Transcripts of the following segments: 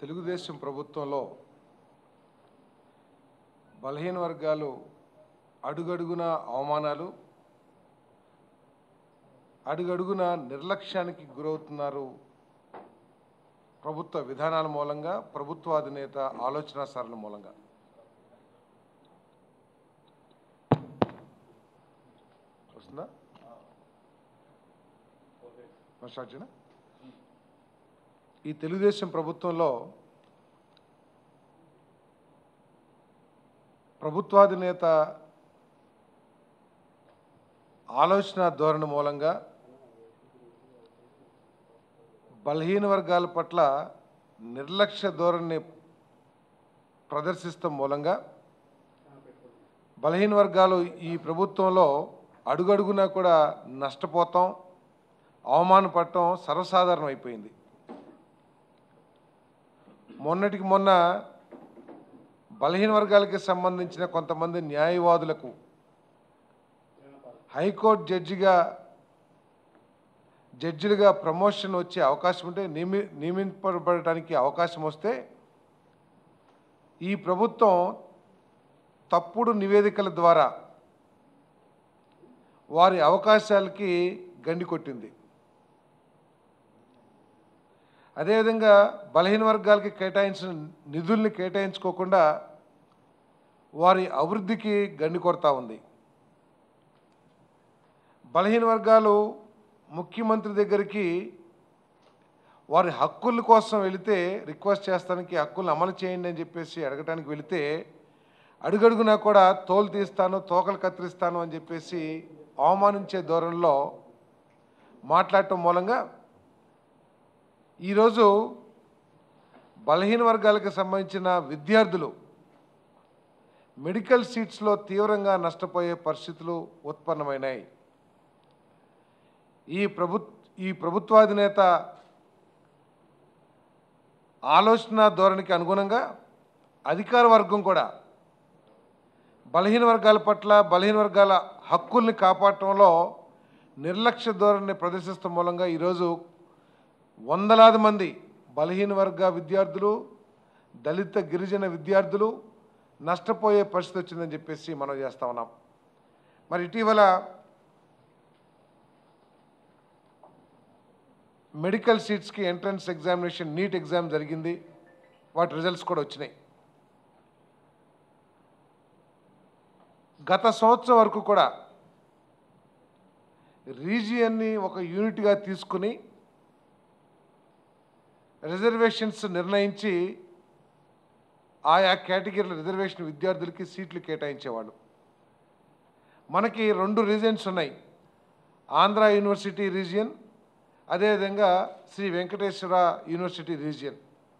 తెలుగుదేశం ప్రభుత్వంలో బలహీన వర్గాలు అడుగడుగున అవమానాలు అడుగడుగున నిర్లక్ష్యానికి గురవుతున్నారు ప్రభుత్వ విధానాల మూలంగా ప్రభుత్వ అధినేత ఆలోచన సరళ మూలంగా వస్తుందా మరి స్టార్ట్ చేయనా? ఈ తెలుగుదేశం ప్రభుత్వంలో ప్రభుత్వాధినేత ఆలోచన ధోరణి మూలంగా బలహీన వర్గాల పట్ల నిర్లక్ష్య ధోరణిని ప్రదర్శిస్తాం మూలంగా బలహీన వర్గాలు ఈ ప్రభుత్వంలో అడుగడుగునా కూడా నష్టపోతాం అవమానపడటం సర్వసాధారణం అయిపోయింది మొన్నటికి మొన్న బలహీన వర్గాలకి సంబంధించిన కొంతమంది న్యాయవాదులకు హైకోర్టు జడ్జిగా జడ్జిలుగా ప్రమోషన్ వచ్చే అవకాశం ఉంటే నియమి నియమింపబడటానికి అవకాశం వస్తే ఈ ప్రభుత్వం తప్పుడు నివేదికల ద్వారా వారి అవకాశాలకి గండి కొట్టింది అదేవిధంగా బలహీన వర్గాలకి కేటాయించిన నిధుల్ని కేటాయించుకోకుండా వారి అభివృద్ధికి గండి కొడతా ఉంది బలహీన వర్గాలు ముఖ్యమంత్రి దగ్గరికి వారి హక్కుల కోసం వెళితే రిక్వెస్ట్ చేస్తానికి హక్కులను అమలు చేయండి అని చెప్పేసి అడగటానికి వెళితే అడుగడుగునా కూడా తోలు తీస్తాను తోకలు కత్తిరిస్తాను అని చెప్పేసి అవమానించే ధోరణిలో మాట్లాడటం మూలంగా ఈరోజు బలహీన వర్గాలకు సంబంధించిన విద్యార్థులు మెడికల్ సీట్స్లో తీవ్రంగా నష్టపోయే పరిస్థితులు ఉత్పన్నమైనాయి ఈ ప్రభు ఈ ప్రభుత్వాధినేత ఆలోచన ధోరణికి అనుగుణంగా అధికార వర్గం కూడా బలహీన వర్గాల పట్ల బలహీన వర్గాల హక్కుల్ని కాపాడటంలో నిర్లక్ష్య ధోరణిని ప్రదర్శిస్తాం మూలంగా ఈరోజు వందలాది మంది బలహీన వర్గ విద్యార్థులు దళిత గిరిజన విద్యార్థులు నష్టపోయే పరిస్థితి వచ్చిందని చెప్పేసి మనం చేస్తా ఉన్నాం మరి ఇటీవల మెడికల్ సీట్స్కి ఎంట్రన్స్ ఎగ్జామినేషన్ నీట్ ఎగ్జామ్ జరిగింది వాటి రిజల్ట్స్ కూడా వచ్చినాయి గత సంవత్సరం వరకు కూడా రీజియన్ని ఒక యూనిట్గా తీసుకుని రిజర్వేషన్స్ నిర్ణయించి ఆయా కేటగిరీల రిజర్వేషన్ విద్యార్థులకి సీట్లు కేటాయించేవాళ్ళు మనకి రెండు రీజియన్స్ ఉన్నాయి ఆంధ్ర యూనివర్సిటీ రీజియన్ అదేవిధంగా శ్రీ వెంకటేశ్వర యూనివర్సిటీ రీజియన్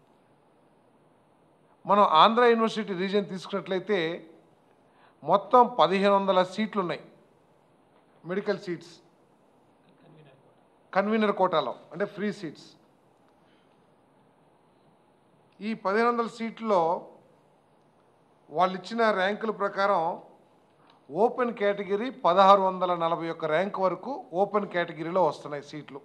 మనం ఆంధ్ర యూనివర్సిటీ రీజియన్ తీసుకున్నట్లయితే మొత్తం పదిహేను వందల సీట్లు ఉన్నాయి మెడికల్ సీట్స్ కన్వీనర్ కోటాలో అంటే ఫ్రీ సీట్స్ ఈ పదిహేను వందల సీట్లో వాళ్ళు ఇచ్చిన ర్యాంకుల ప్రకారం ఓపెన్ కేటగిరీ పదహారు వందల నలభై ఒక్క ర్యాంక్ వరకు ఓపెన్ కేటగిరీలో వస్తున్నాయి సీట్లు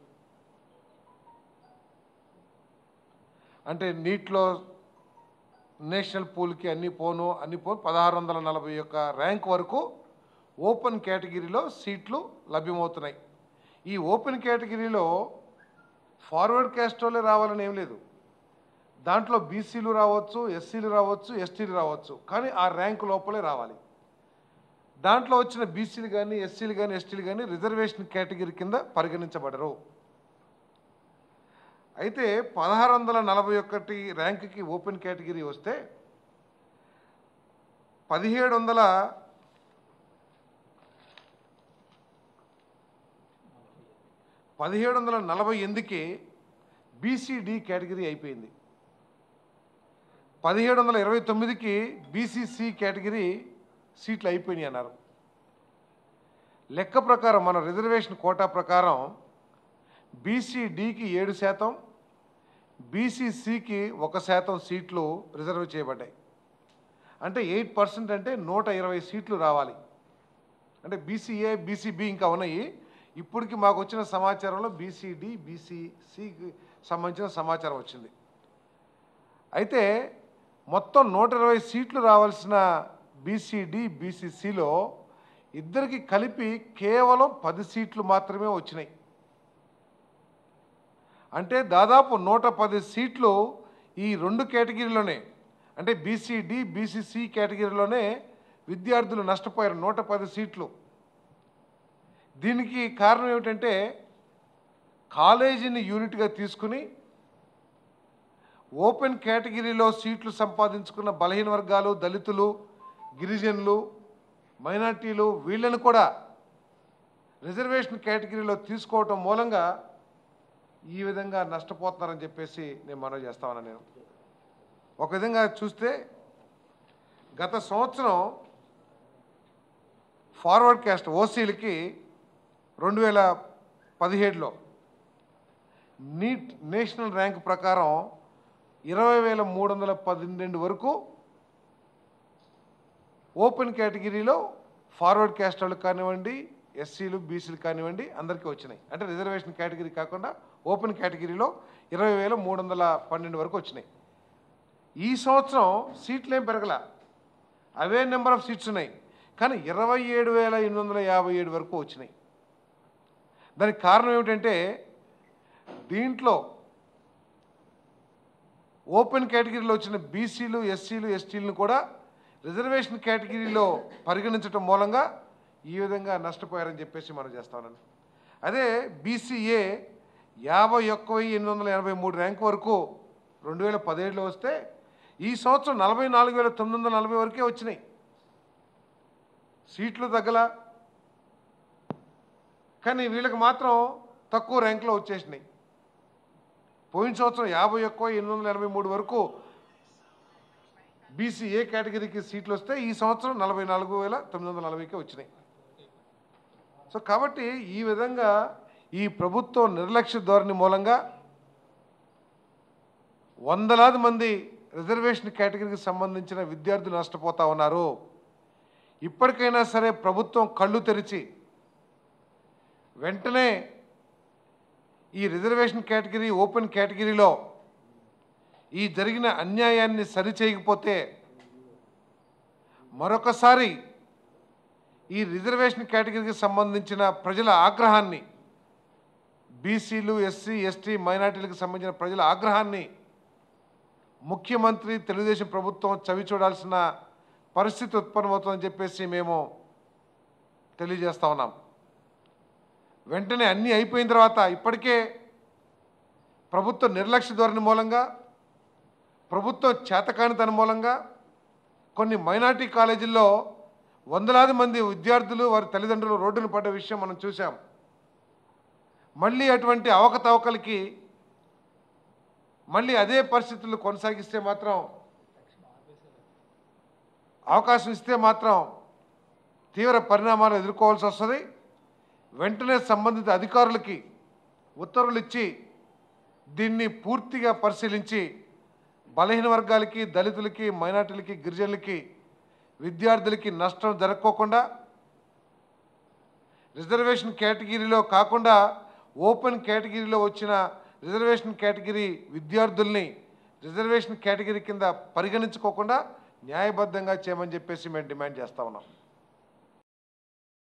అంటే నీట్లో నేషనల్ పూల్కి అన్ని పోను అన్ని పోను పదహారు వందల నలభై ఒక్క ర్యాంక్ వరకు ఓపెన్ కేటగిరీలో సీట్లు లభ్యమవుతున్నాయి ఈ ఓపెన్ కేటగిరీలో ఫార్వర్డ్ క్యాస్ట్ వాళ్ళే రావాలని ఏం లేదు దాంట్లో బీసీలు రావచ్చు ఎస్సీలు రావచ్చు ఎస్టీలు రావచ్చు కానీ ఆ ర్యాంక్ లోపలే రావాలి దాంట్లో వచ్చిన బీసీలు కానీ ఎస్సీలు కానీ ఎస్టీలు కానీ రిజర్వేషన్ కేటగిరీ కింద పరిగణించబడరు అయితే పదహారు వందల నలభై ఒకటి ర్యాంక్కి ఓపెన్ కేటగిరీ వస్తే పదిహేడు వందల పదిహేడు వందల నలభై ఎనిమిదికి బీసీడి కేటగిరీ అయిపోయింది పదిహేడు వందల ఇరవై తొమ్మిదికి బీసీసీ కేటగిరీ సీట్లు అయిపోయినాయి అన్నారు లెక్క ప్రకారం మన రిజర్వేషన్ కోటా ప్రకారం బీసీడీకి ఏడు శాతం బీసీసీకి ఒక శాతం సీట్లు రిజర్వ్ చేయబడ్డాయి అంటే ఎయిట్ పర్సెంట్ అంటే నూట ఇరవై సీట్లు రావాలి అంటే బీసీఏ బీసీబీ ఇంకా ఉన్నాయి ఇప్పటికి మాకు వచ్చిన సమాచారంలో బీసీడి బీసీసీకి సంబంధించిన సమాచారం వచ్చింది అయితే మొత్తం నూట ఇరవై సీట్లు రావాల్సిన బీసీడి బీసీసీలో ఇద్దరికి కలిపి కేవలం పది సీట్లు మాత్రమే వచ్చినాయి అంటే దాదాపు నూట పది సీట్లు ఈ రెండు కేటగిరీలోనే అంటే బీసీడి బీసీసీ కేటగిరీలోనే విద్యార్థులు నష్టపోయారు నూట పది సీట్లు దీనికి కారణం ఏమిటంటే కాలేజీని యూనిట్గా తీసుకుని ఓపెన్ కేటగిరీలో సీట్లు సంపాదించుకున్న బలహీన వర్గాలు దళితులు గిరిజనులు మైనార్టీలు వీళ్ళని కూడా రిజర్వేషన్ కేటగిరీలో తీసుకోవటం మూలంగా ఈ విధంగా నష్టపోతున్నారని చెప్పేసి నేను మనవి చేస్తా ఉన్నాను నేను ఒక విధంగా చూస్తే గత సంవత్సరం ఫార్వర్డ్ క్యాస్ట్ ఓసీలకి రెండు వేల పదిహేడులో నీట్ నేషనల్ ర్యాంక్ ప్రకారం ఇరవై వేల మూడు వందల పన్నెండు వరకు ఓపెన్ కేటగిరీలో ఫార్వర్డ్ క్యాస్ట్ వాళ్ళకి కానివ్వండి ఎస్సీలు బీసీలు కానివ్వండి అందరికీ వచ్చినాయి అంటే రిజర్వేషన్ కేటగిరీ కాకుండా ఓపెన్ కేటగిరీలో ఇరవై వేల మూడు వందల పన్నెండు వరకు వచ్చినాయి ఈ సంవత్సరం సీట్లు ఏం పెరగల అవే నెంబర్ ఆఫ్ సీట్స్ ఉన్నాయి కానీ ఇరవై ఏడు వేల ఎనిమిది వందల యాభై ఏడు వరకు వచ్చినాయి దానికి కారణం ఏమిటంటే దీంట్లో ఓపెన్ కేటగిరీలో వచ్చిన బీసీలు ఎస్సీలు ఎస్టీలను కూడా రిజర్వేషన్ కేటగిరీలో పరిగణించడం మూలంగా ఈ విధంగా నష్టపోయారని చెప్పేసి మనం చేస్తామని అదే బీసీఏ యాభై ఒక్క వెయ్యి ఎనిమిది వందల ఎనభై మూడు ర్యాంక్ వరకు రెండు వేల పదిహేడులో వస్తే ఈ సంవత్సరం నలభై నాలుగు వేల తొమ్మిది వందల నలభై వరకే వచ్చినాయి సీట్లు తగ్గల కానీ వీళ్ళకి మాత్రం తక్కువ ర్యాంకులో వచ్చేసినాయి పోయిన సంవత్సరం యాభై ఒక్క ఎనిమిది వందల ఎనభై మూడు వరకు బీసీ ఏ కేటగిరీకి సీట్లు వస్తే ఈ సంవత్సరం నలభై నాలుగు వేల తొమ్మిది వందల నలభైకే వచ్చినాయి సో కాబట్టి ఈ విధంగా ఈ ప్రభుత్వం నిర్లక్ష్య ధోరణి మూలంగా వందలాది మంది రిజర్వేషన్ కేటగిరీకి సంబంధించిన విద్యార్థులు నష్టపోతా ఉన్నారు ఇప్పటికైనా సరే ప్రభుత్వం కళ్ళు తెరిచి వెంటనే ఈ రిజర్వేషన్ కేటగిరీ ఓపెన్ కేటగిరీలో ఈ జరిగిన అన్యాయాన్ని సరిచేయకపోతే మరొకసారి ఈ రిజర్వేషన్ కేటగిరీకి సంబంధించిన ప్రజల ఆగ్రహాన్ని బీసీలు ఎస్సీ ఎస్టీ మైనార్టీలకు సంబంధించిన ప్రజల ఆగ్రహాన్ని ముఖ్యమంత్రి తెలుగుదేశం ప్రభుత్వం చవి చూడాల్సిన పరిస్థితి ఉత్పన్నమవుతుందని చెప్పేసి మేము తెలియజేస్తా ఉన్నాం వెంటనే అన్నీ అయిపోయిన తర్వాత ఇప్పటికే ప్రభుత్వ నిర్లక్ష్య ధోరణి మూలంగా ప్రభుత్వం చేతకానితనం మూలంగా కొన్ని మైనార్టీ కాలేజీల్లో వందలాది మంది విద్యార్థులు వారి తల్లిదండ్రులు రోడ్డున పడ్డ విషయం మనం చూసాం మళ్ళీ అటువంటి అవకతవకలకి మళ్ళీ అదే పరిస్థితులు కొనసాగిస్తే మాత్రం అవకాశం ఇస్తే మాత్రం తీవ్ర పరిణామాలు ఎదుర్కోవాల్సి వస్తుంది వెంటనే సంబంధిత అధికారులకి ఉత్తర్వులు ఇచ్చి దీన్ని పూర్తిగా పరిశీలించి బలహీన వర్గాలకి దళితులకి మైనార్టీలకి గిరిజనులకి విద్యార్థులకి నష్టం జరగకోకుండా రిజర్వేషన్ కేటగిరీలో కాకుండా ఓపెన్ కేటగిరీలో వచ్చిన రిజర్వేషన్ కేటగిరీ విద్యార్థుల్ని రిజర్వేషన్ కేటగిరీ కింద పరిగణించుకోకుండా న్యాయబద్ధంగా చేయమని చెప్పేసి మేము డిమాండ్ చేస్తా ఉన్నాం